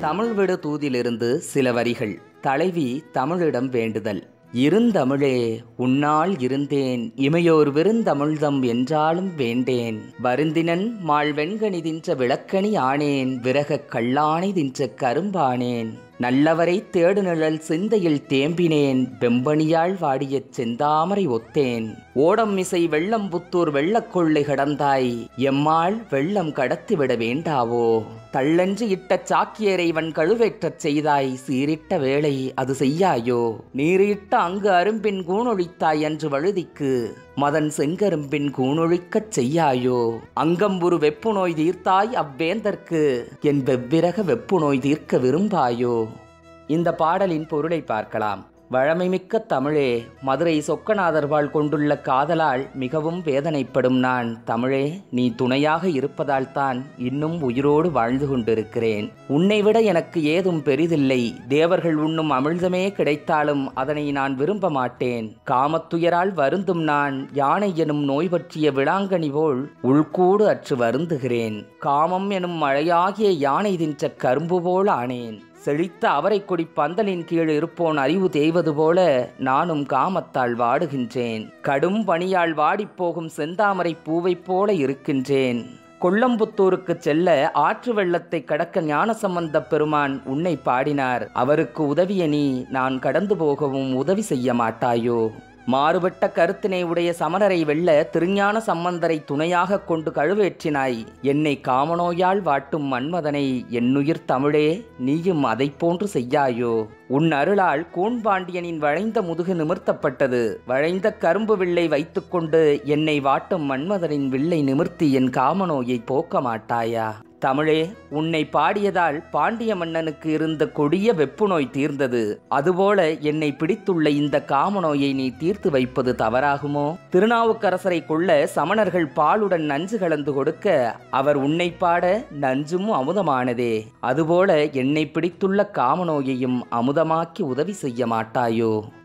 தமிழ் விடு தூதிலிருந்து சில வரிகள் தலைவி தமிழிடம் வேண்டுதல் இருந்தமிழே உன்னால் இருந்தேன் இமையோர் விருந்தமிழ்தம் என்றாலும் வேண்டேன் வருந்தினன் மாள் வெண்கனி தின்ற விளக்கணி ஆனேன் விரகக் கல்லானை தின்ற கரும்பானேன் நல்லவரை தேடு நிழல் சிந்தையில் தேம்பினேன் வெம்பனியாள் வாடிய செந்தாமரை ஒத்தேன் ஓடம் மிசை வெள்ளம் புத்தூர் வெள்ளக்கொள்ளை கடந்தாய் எம்மாள் வெள்ளம் கடத்திவிட வேண்டாவோ தள்ளன்று இட்ட சாக்கியரை வன் கழுவேற்றச் செய்தாய் சீரிட்ட வேளை அது செய்யாயோ நீரிட்ட அங்கு அரும்பின் கூணொழித்தாய் அன்று வழுதிக்கு மதன் செங்கரும்பின் கூணொழிக்கச் செய்யாயோ அங்கம்புரு வெப்பு நோய் தீர்த்தாய் அவ்வேந்தற்கு என் வெவ்விரக வெப்பு நோய் தீர்க்க விரும்பாயோ இந்த பாடலின் பொருளை பார்க்கலாம் வழமைமிக்க தமிழே மதுரை சொக்கநாதர்வாள் கொண்டுள்ள காதலால் மிகவும் வேதனைப்படும் நான் தமிழே நீ துணையாக இருப்பதால் தான் இன்னும் உயிரோடு வாழ்ந்து கொண்டிருக்கிறேன் உன்னை விட எனக்கு ஏதும் பெரிதில்லை தேவர்கள் உண்ணும் அமிழ்தமே கிடைத்தாலும் அதனை நான் விரும்ப மாட்டேன் காமத்துயரால் வருந்தும் நான் யானை எனும் நோய் பற்றிய விளாங்கனி போல் உள்கூடு அற்று வருந்துகிறேன் காமம் எனும் மழையாகிய யானை தின்ற கரும்பு போல் ஆனேன் செழித்த அவரை கொடி பந்தலின் கீழ் இருப்போன் அறிவு தேய்வது போல நானும் காமத்தால் வாடுகின்றேன் கடும் பணியால் வாடிப்போகும் செந்தாமரை பூவைப் போல இருக்கின்றேன் கொல்லம்புத்தூருக்கு செல்ல ஆற்று வெள்ளத்தை கடக்க ஞானசம்பந்த பெருமான் உன்னை பாடினார் அவருக்கு உதவிய நீ நான் கடந்து போகவும் உதவி செய்ய மாட்டாயோ மாறுபட்ட கருத்தினை உடைய சமணரை வெல்ல திருஞான சம்பந்தரை துணையாக கொண்டு கழுவேற்றினாய் என்னை காமநோயால் வாட்டும் மன்மதனை என்னுயிர் தமிழே நீயும் அதை போன்று செய்யாயோ உன் அருளால் கூன்பாண்டியனின் வளைந்த முதுகு நிமிர்த்தப்பட்டது வளைந்த கரும்பு வில்லை வைத்துக்கொண்டு என்னை வாட்டும் மன்மதனின் வில்லை நிமிர்த்தி என் காமநோயை போக்க மாட்டாயா தமிழே உன்னை பாடியதால் பாண்டிய மன்னனுக்கு இருந்த கொடிய வெப்பு நோய் தீர்ந்தது அதுபோல என்னை பிடித்துள்ள இந்த காமநோயை நீ தீர்த்து வைப்பது தவறாகுமோ திருநாவுக்கரசரை கொள்ள சமணர்கள் பாலுடன் நஞ்சு கலந்து கொடுக்க அவர் உன்னை பாட நஞ்சும் அமுதமானதே அதுபோல என்னை பிடித்துள்ள காமநோயையும் அமுதமாக்கி உதவி செய்ய மாட்டாயோ